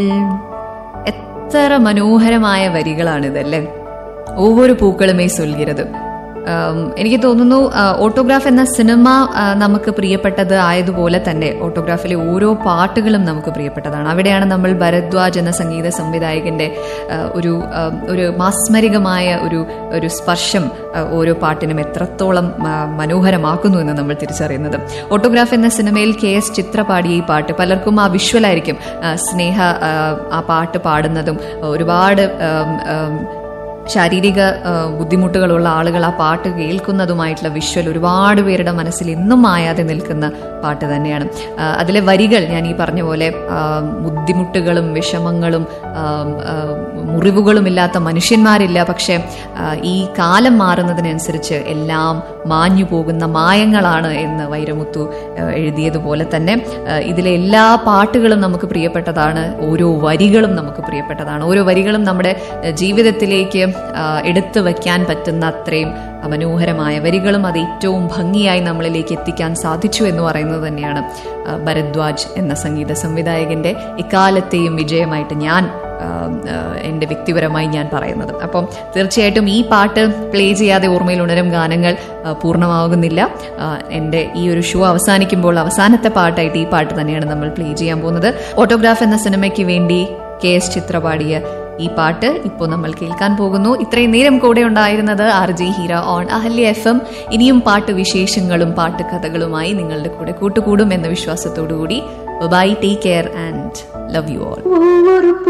എത്ര മനോഹരമായ വരികളാണിതല്ലേ ഒവ്വൊരു പൂക്കളുമേ സൊല്ലിയത് എനിക്ക് തോന്നുന്നു ആ, ഓട്ടോഗ്രാഫ് എന്ന സിനിമ ആ, നമുക്ക് പ്രിയപ്പെട്ടത് ആയതുപോലെ തന്നെ ഓട്ടോഗ്രാഫിലെ ഓരോ പാട്ടുകളും നമുക്ക് പ്രിയപ്പെട്ടതാണ് അവിടെയാണ് നമ്മൾ ഭരദ്വാജ് എന്ന സംഗീത സംവിധായകന്റെ ആ, ഒരു ആ, ഒരു മാസ്മരികമായ ഒരു ഒരു സ്പർശം ആ, ഓരോ പാട്ടിനും എത്രത്തോളം ആ, മനോഹരമാക്കുന്നു എന്ന് നമ്മൾ തിരിച്ചറിയുന്നത് ഓട്ടോഗ്രാഫ് എന്ന സിനിമയിൽ കെ എസ് ചിത്ര പാടിയ ഈ പാട്ട് പലർക്കും ആ വിഷ്വലായിരിക്കും ആ, സ്നേഹ ആ, ആ പാട്ട് പാടുന്നതും ഒരുപാട് ആം, ആം, ശാരീരിക ആ, ബുദ്ധിമുട്ടുകളുള്ള ആളുകൾ ആ പാട്ട് കേൾക്കുന്നതുമായിട്ടുള്ള വിഷ്വൽ ഒരുപാട് പേരുടെ മനസ്സിൽ ഇന്നും മായാതെ നിൽക്കുന്ന പാട്ട് തന്നെയാണ് ആ, അതിലെ വരികൾ ഞാൻ ഈ പറഞ്ഞ പോലെ ആ, ബുദ്ധിമുട്ടുകളും വിഷമങ്ങളും ആ, ആ, മുറിവുകളും ഇല്ലാത്ത മനുഷ്യന്മാരില്ല പക്ഷെ ആ, ഈ കാലം മാറുന്നതിനനുസരിച്ച് എല്ലാം മാഞ്ഞു പോകുന്ന മായങ്ങളാണ് എന്ന് വൈരമുത്തു ആ, എഴുതിയതുപോലെ തന്നെ ആ, ഇതിലെ എല്ലാ പാട്ടുകളും നമുക്ക് പ്രിയപ്പെട്ടതാണ് ഓരോ വരികളും നമുക്ക് പ്രിയപ്പെട്ടതാണ് ഓരോ വരികളും നമ്മുടെ ആ, ജീവിതത്തിലേക്ക് ആ, എടുത്തു വയ്ക്കാൻ പറ്റുന്ന അത്രയും മനോഹരമായ വരികളും അത് ഏറ്റവും ഭംഗിയായി നമ്മളിലേക്ക് എത്തിക്കാൻ സാധിച്ചു എന്ന് പറയുന്നത് തന്നെയാണ് ആ, ഭരദ്വാജ് എന്ന സംഗീത സംവിധായകന്റെ ഇക്കാലത്തെയും വിജയമായിട്ട് ഞാൻ ആ, ആ, എൻ്റെ വ്യക്തിപരമായി ഞാൻ പറയുന്നത് അപ്പം തീർച്ചയായിട്ടും ഈ പാട്ട് പ്ലേ ചെയ്യാതെ ഓർമ്മയിൽ ഉണരും ഗാനങ്ങൾ ആ, പൂർണ്ണമാകുന്നില്ല ആ, എൻ്റെ ഈ ഒരു ഷോ അവസാനിക്കുമ്പോൾ അവസാനത്തെ പാട്ടായിട്ട് ഈ പാട്ട് തന്നെയാണ് നമ്മൾ പ്ലേ ചെയ്യാൻ പോകുന്നത് ഓട്ടോഗ്രാഫ് എന്ന സിനിമയ്ക്ക് വേണ്ടി കെ എസ് ചിത്ര പാടിയ ഈ പാട്ട് ഇപ്പോൾ നമ്മൾ കേൾക്കാൻ പോകുന്നു ഇത്രയും നേരം കൂടെ ഉണ്ടായിരുന്നത് R J Heera on Ahalya F M ഇനിയും പാട്ട് വിശേഷങ്ങളും പാട്ട് കഥകളുമായി നിങ്ങളുടെ കൂടെ കൂട്ടുകൂടും എന്ന വിശ്വാസത്തോടു കൂടി bye take care and love you all ഒவ்வொரு